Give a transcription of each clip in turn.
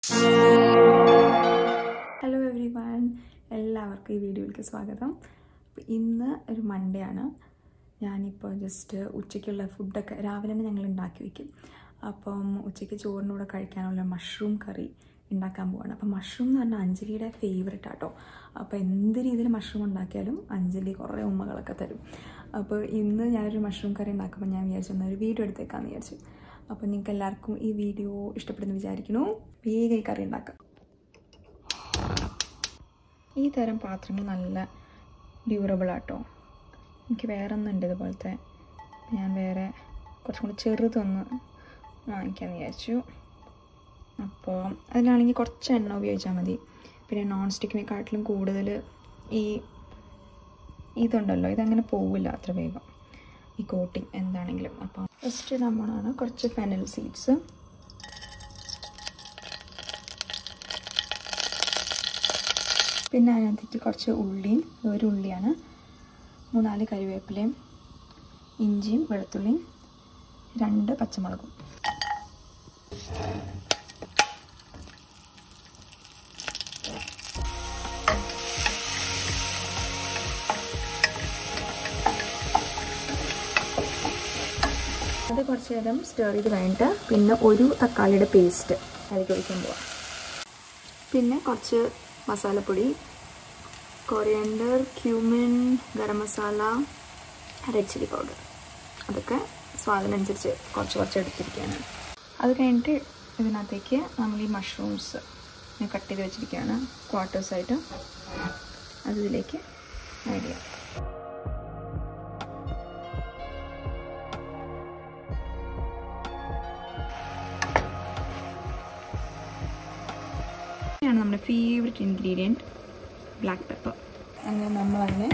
Hello every one എല്ലാവർക്കും ഈ വീഡിയോയിലേക്ക് സ്വാഗതം അപ്പോൾ ഇന്ന് ഒരു മൺഡേ ആണ് ഞാനിപ്പോൾ ജസ്റ്റ് ഉച്ചയ്ക്കുള്ള ഫുഡൊക്കെ രാവിലെ തന്നെ ഞങ്ങൾ ഉണ്ടാക്കി വയ്ക്കും അപ്പം ഉച്ചയ്ക്ക് ചോറിൻ്റെ കൂടെ കഴിക്കാനുള്ള മഷ്റൂം കറി ഉണ്ടാക്കാൻ പോവാണ് അപ്പം മഷ്റൂം എന്ന് പറഞ്ഞാൽ അഞ്ജലിയുടെ ഫേവററ്റ് ആട്ടോ അപ്പോൾ എന്ത് രീതിയിൽ മഷ്റൂം ഉണ്ടാക്കിയാലും അഞ്ജലി കുറേ ഉമ്മകളൊക്കെ തരും അപ്പോൾ ഇന്ന് ഞാനൊരു മഷ്റൂം കറി ഉണ്ടാക്കുമ്പോൾ ഞാൻ വിചാരിച്ചു എന്നാൽ ഒരു വീഡിയോ എടുത്തേക്കാന്ന് വിചാരിച്ചു അപ്പോൾ നിങ്ങൾക്ക് എല്ലാവർക്കും ഈ വീഡിയോ ഇഷ്ടപ്പെടുന്നു വിചാരിക്കുന്നു വേഗം ഈ കറി ഉണ്ടാക്കാം ഈ തരം പാത്രങ്ങൾ നല്ല ഡ്യൂറബിൾ ആട്ടോ എനിക്ക് വേറെ ഒന്നുണ്ട് ഇതുപോലത്തെ ഞാൻ വേറെ കുറച്ചും കൂടി ചെറുതൊന്ന് വാങ്ങിക്കാമെന്ന് വിചാരിച്ചു അപ്പോൾ അതിലാണെങ്കിൽ കുറച്ച് എണ്ണ ഉപയോഗിച്ചാൽ മതി പിന്നെ നോൺ സ്റ്റിക്കിനെക്കാട്ടിലും കൂടുതൽ ഈ ഇതുണ്ടല്ലോ ഇതങ്ങനെ പോവില്ല അത്ര വേഗം ഈ കോട്ടിങ് എന്താണെങ്കിലും അപ്പോൾ ഫസ്റ്റ് നമ്മളാണ് കുറച്ച് ഫെനൽ സീഡ്സ് പിന്നെ അതിനകത്തേക്ക് കുറച്ച് ഉള്ളിയും ഒരു ഉള്ളിയാണ് മൂന്നാല് കറിവേപ്പിലയും ഇഞ്ചിയും വെളുത്തുള്ളിയും രണ്ട് പച്ചമുളകും അത് കുറച്ച് നേരം സ്റ്റർ ചെയ്ത് കഴിഞ്ഞിട്ട് പിന്നെ ഒരു തക്കാളിയുടെ പേസ്റ്റ് അതിലേക്ക് ഒഴിക്കാൻ പോവാം പിന്നെ കുറച്ച് മസാലപ്പൊടി coriander cumin garam masala red chilli powder അതൊക്കെ സ്വാദിനനുസരിച്ച് കുറച്ച് കുറച്ച് എടുത്തിരിക്കുകയാണ് അത് കഴിഞ്ഞിട്ട് ഇതിനകത്തേക്ക് നമ്മൾ ഈ മഷ്റൂംസ് കട്ട് ചെയ്ത് വെച്ചിരിക്കുകയാണ് ക്വാർട്ടേഴ്സായിട്ട് അത് ഇതിലേക്ക് ആഡ് ചെയ്യാം ആണ് നമ്മുടെ ഫേവററ്റ് ഇൻഗ്രീഡിയൻറ്റ് ബ്ലാക്ക് പെപ്പർ അങ്ങനെ നമ്മൾ അതിനെ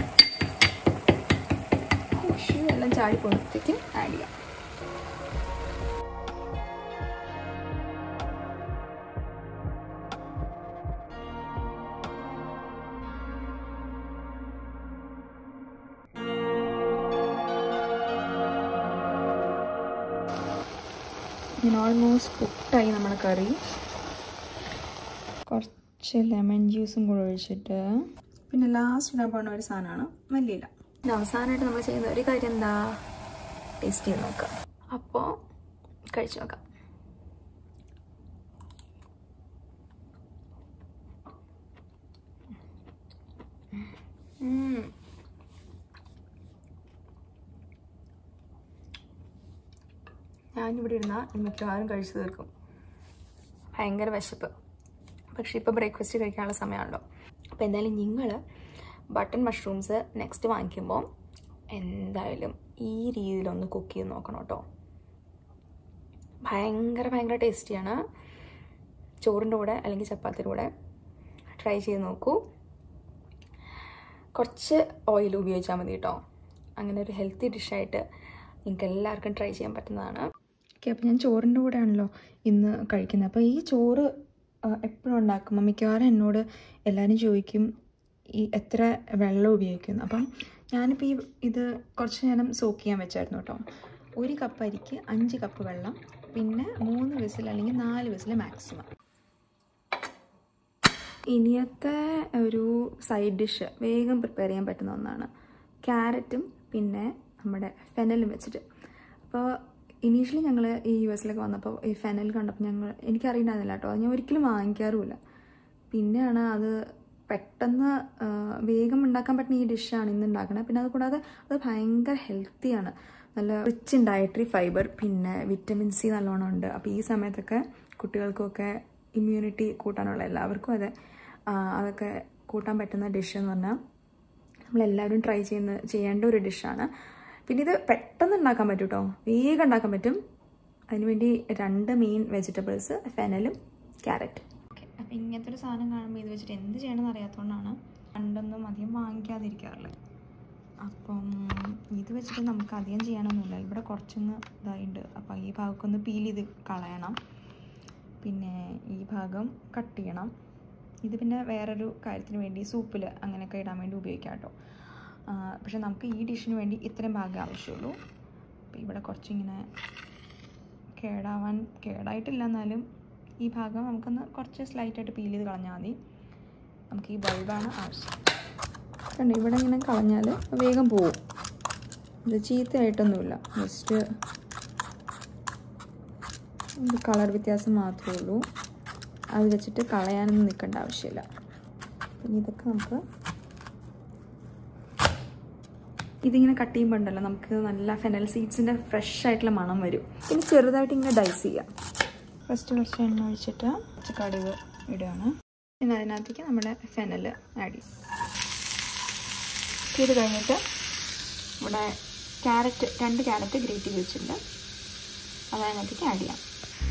എല്ലാം ചാടി പോകുമ്പോഴത്തേക്ക് ആഡ് ചെയ്യാം ഇങ്ങനെ ഓൾമോസ്റ്റ് കുക്കായി നമ്മുടെ കറി കുറച്ച് ലെമൺ ജ്യൂസും കൂടെ ഒഴിച്ചിട്ട് പിന്നെ ലാസ്റ്റ് ഇടാൻ പോകുന്ന ഒരു സാധനമാണ് മല്ലിയില പിന്നെ അവസാനമായിട്ട് നമ്മൾ ചെയ്യുന്ന ഒരു കാര്യം എന്താ ടേസ്റ്റ് ചെയ്ത് നോക്കാം അപ്പോൾ കഴിച്ചു നോക്കാം ഞാനിവിടെ ഇരുന്നാൽ മിക്കവാറും കഴിച്ചു തീർക്കും ഭയങ്കര വിശപ്പ് പക്ഷേ ഇപ്പോൾ ബ്രേക്ക്ഫാസ്റ്റ് കഴിക്കാനുള്ള സമയമാണല്ലോ അപ്പോൾ എന്തായാലും നിങ്ങൾ ബട്ടൺ മഷ്റൂംസ് നെക്സ്റ്റ് വാങ്ങിക്കുമ്പോൾ എന്തായാലും ഈ രീതിയിലൊന്ന് കുക്ക് ചെയ്ത് നോക്കണം കേട്ടോ ഭയങ്കര ഭയങ്കര ടേസ്റ്റിയാണ് ചോറിൻ്റെ കൂടെ അല്ലെങ്കിൽ ചപ്പാത്തിയുടെ കൂടെ ട്രൈ ചെയ്ത് നോക്കൂ കുറച്ച് ഓയിൽ ഉപയോഗിച്ചാൽ മതി കേട്ടോ അങ്ങനെ ഒരു ഹെൽത്തി ഡിഷായിട്ട് നിങ്ങൾക്ക് എല്ലാവർക്കും ട്രൈ ചെയ്യാൻ പറ്റുന്നതാണ് ഓക്കെ അപ്പോൾ ഞാൻ ചോറിൻ്റെ കൂടെ ആണല്ലോ ഇന്ന് കഴിക്കുന്നത് അപ്പോൾ ഈ ചോറ് എപ്പോഴും ഉണ്ടാക്കുമ്പോൾ മിക്കവാറും എന്നോട് എല്ലാവരും ചോദിക്കും ഈ എത്ര വെള്ളം ഉപയോഗിക്കുന്നു അപ്പം ഞാനിപ്പോൾ ഈ ഇത് കുറച്ച് നേരം സോക്ക് ചെയ്യാൻ വെച്ചായിരുന്നു കേട്ടോ ഒരു കപ്പ് അരിക്ക് അഞ്ച് കപ്പ് വെള്ളം പിന്നെ മൂന്ന് വിസിൽ അല്ലെങ്കിൽ നാല് വിസിൽ മാക്സിമം ഇനിയത്തെ ഒരു സൈഡ് ഡിഷ് വേഗം പ്രിപ്പയർ ചെയ്യാൻ പറ്റുന്ന ഒന്നാണ് ക്യാരറ്റും പിന്നെ നമ്മുടെ ഫെനലും വെച്ചിട്ട് അപ്പോൾ ഇനീഷ്യലി ഞങ്ങൾ ഈ യു എസിലൊക്കെ വന്നപ്പോൾ ഈ ഫെനൽ കണ്ടപ്പോൾ ഞങ്ങൾ എനിക്കറിയണ്ടായിരുന്നില്ല കേട്ടോ ഞാൻ ഒരിക്കലും വാങ്ങിക്കാറുമില്ല പിന്നെയാണ് അത് പെട്ടെന്ന് വേഗം ഉണ്ടാക്കാൻ പറ്റുന്ന ഈ ഡിഷാണ് ഇന്ന് ഉണ്ടാക്കുന്നത് പിന്നെ അതുകൂടാതെ അത് ഭയങ്കര ഹെൽത്തിയാണ് നല്ല റിച്ച് ഇൻ ഡയറ്ററി ഫൈബർ പിന്നെ വിറ്റമിൻ സി നല്ലോണം ഉണ്ട് അപ്പോൾ ഈ സമയത്തൊക്കെ കുട്ടികൾക്കൊക്കെ ഇമ്മ്യൂണിറ്റി കൂട്ടാനുള്ള എല്ലാവർക്കും അതെ അതൊക്കെ കൂട്ടാൻ പറ്റുന്ന ഡിഷ് എന്ന് പറഞ്ഞാൽ നമ്മളെല്ലാവരും ട്രൈ ചെയ്യുന്ന ചെയ്യേണ്ട ഒരു ഡിഷാണ് പിന്നെ ഇത് പെട്ടെന്ന് ഉണ്ടാക്കാൻ പറ്റും കേട്ടോ വേഗം ഉണ്ടാക്കാൻ പറ്റും അതിനുവേണ്ടി രണ്ട് മെയിൻ വെജിറ്റബിൾസ് ഫെനലും ക്യാരറ്റ് ഓക്കെ അപ്പോൾ ഇങ്ങനത്തെ ഒരു സാധനം കാണുമ്പോൾ ഇത് വെച്ചിട്ട് എന്ത് ചെയ്യണമെന്ന് അറിയാത്തതുകൊണ്ടാണ് പണ്ടൊന്നും അധികം വാങ്ങിക്കാതിരിക്കാറുള്ളത് അപ്പം ഇത് വെച്ചിട്ട് നമുക്ക് അധികം ചെയ്യാനൊന്നുമില്ല ഇവിടെ കുറച്ചൊന്ന് ഇതായിട്ടുണ്ട് അപ്പോൾ ഈ ഭാഗമൊക്കെ ഒന്ന് പീൽ ചെയ്ത് കളയണം പിന്നെ ഈ ഭാഗം കട്ട് ചെയ്യണം ഇത് പിന്നെ വേറൊരു കാര്യത്തിന് വേണ്ടി സൂപ്പിൽ അങ്ങനെയൊക്കെ ഇടാൻ വേണ്ടി ഉപയോഗിക്കാം കേട്ടോ പക്ഷെ നമുക്ക് ഈ ഡിഷിന് വേണ്ടി ഇത്രയും ഭാഗം ആവശ്യമുള്ളൂ അപ്പോൾ ഇവിടെ കുറച്ചിങ്ങനെ കേടാവാൻ കേടായിട്ടില്ല എന്നാലും ഈ ഭാഗം നമുക്കൊന്ന് കുറച്ച് സ്ലൈറ്റായിട്ട് പീൽ ചെയ്ത് കളഞ്ഞാൽ മതി നമുക്ക് ഈ ബൾബാണ് ആവശ്യം കണ്ടോ ഇവിടെ ഇങ്ങനെ കളഞ്ഞാൽ വേഗം പോവും ഇത് ചീത്തയായിട്ടൊന്നുമില്ല ജസ്റ്റ് ഇത് കളർ വ്യത്യാസം മാത്രമേ ഉള്ളൂ അത് വെച്ചിട്ട് കളയാനൊന്നും നിൽക്കേണ്ട ആവശ്യമില്ല പിന്നെ ഇതൊക്കെ നമുക്ക് ഇതിങ്ങനെ കട്ട് ചെയ്യുമ്പോൾ ഉണ്ടല്ലോ നമുക്ക് നല്ല ഫെനൽ സീഡ്സിൻ്റെ ഫ്രഷ് ആയിട്ടുള്ള മണം വരും പിന്നെ ചെറുതായിട്ട് ഇങ്ങനെ ഡൈസ് ചെയ്യാം ഫസ്റ്റ് കുറച്ച് എണ്ണ ഒഴിച്ചിട്ട് കുറച്ച് കടുക് ഇടുകയാണ് പിന്നെ അതിനകത്തേക്ക് നമ്മുടെ ഫെനൽ ആഡ് ചെയ്യും ചെയ്ത് കഴിഞ്ഞിട്ട് ഇവിടെ ക്യാരറ്റ് രണ്ട് ക്യാരറ്റ് ഗ്രേറ്റ് ചെയ്ത് വെച്ചിട്ടുണ്ട് അത് അതിനകത്തേക്ക് ആഡ് ചെയ്യാം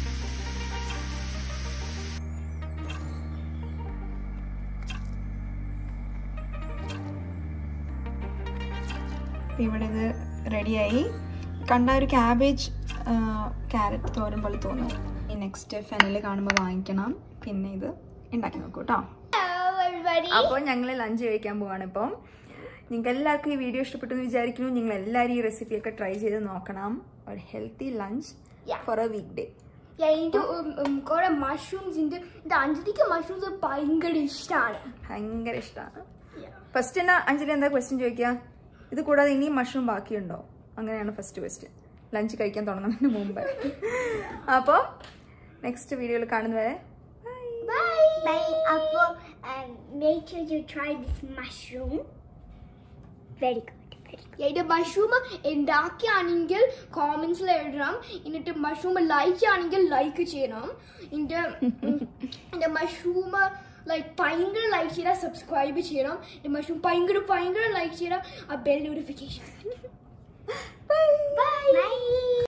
ഇവിടെ ഇത് റെഡിയായി കണ്ട ഒരു ക്യാബേജ് ക്യാരറ്റ് തോരൻ പോലെ തോന്നും ഈ നെക്സ്റ്റ് ഫെനൽ കാണുമ്പോൾ വാങ്ങിക്കണം പിന്നെ ഇത് ഉണ്ടാക്കി നോക്കൂ കേട്ടോ Hello, everybody. അപ്പോൾ ഞങ്ങൾ ലഞ്ച് കഴിക്കാൻ പോവാണ് ഇപ്പം നിങ്ങൾക്ക് എല്ലാവർക്കും ഈ വീഡിയോ ഇഷ്ടപ്പെട്ടു എന്ന് വിചാരിക്കുന്നു നിങ്ങൾ എല്ലാവരും ഈ റെസിപ്പിയൊക്കെ ട്രൈ ചെയ്ത് നോക്കണം ഒരു healthy lunch Yeah. For a weekday Yeah, ഇതിന്റെ ഉം, ഉം, കുറെ മഷ്റൂംസ് ഉണ്ട് ഇത് അഞ്ജലിക്ക് മഷ്റൂംസ് ഭയങ്കര ഇഷ്ടമാണ് ഭയങ്കര ഇഷ്ടമാണ് ഫസ്റ്റ് എന്നാ അഞ്ജലി എന്താ ക്വസ്റ്റ്യൻ ചോദിക്കുക ഇത് കൂടാതെ ഇനിയും മഷ്റൂം ബാക്കിയുണ്ടോ അങ്ങനെയാണ് ഫസ്റ്റ് ക്വസ്റ്റ്യൻ ലഞ്ച് കഴിക്കാൻ തുടങ്ങുന്നതിന് മുമ്പ് അപ്പോൾ നെക്സ്റ്റ് വീഡിയോയിൽ കാണുന്നവരെ Bye. Bye. അപ്പോൾ um, make sure you try this mushroom. Very good. ഇതിന്റെ മഷ്റൂം ഉണ്ടാക്കിയാണെങ്കിൽ കോമൻസിൽ എഴുതണം എന്നിട്ട് മഷ്റൂം ലൈക്ക് ചെയ്യുകയാണെങ്കിൽ ലൈക്ക് ചെയ്യണം ഇതിന്റെ എന്റെ മഷ്റൂം ലൈക്ക് ഭയങ്കര ലൈക്ക് ചെയ്താൽ സബ്സ്ക്രൈബ് ചെയ്യണം എന്റെ മഷ്റൂം ഭയങ്കര ഭയങ്കര ലൈക്ക് ചെയ്താൽ ആ ബെൽ നോട്ടിഫിക്കേഷൻ ബൈ ബൈ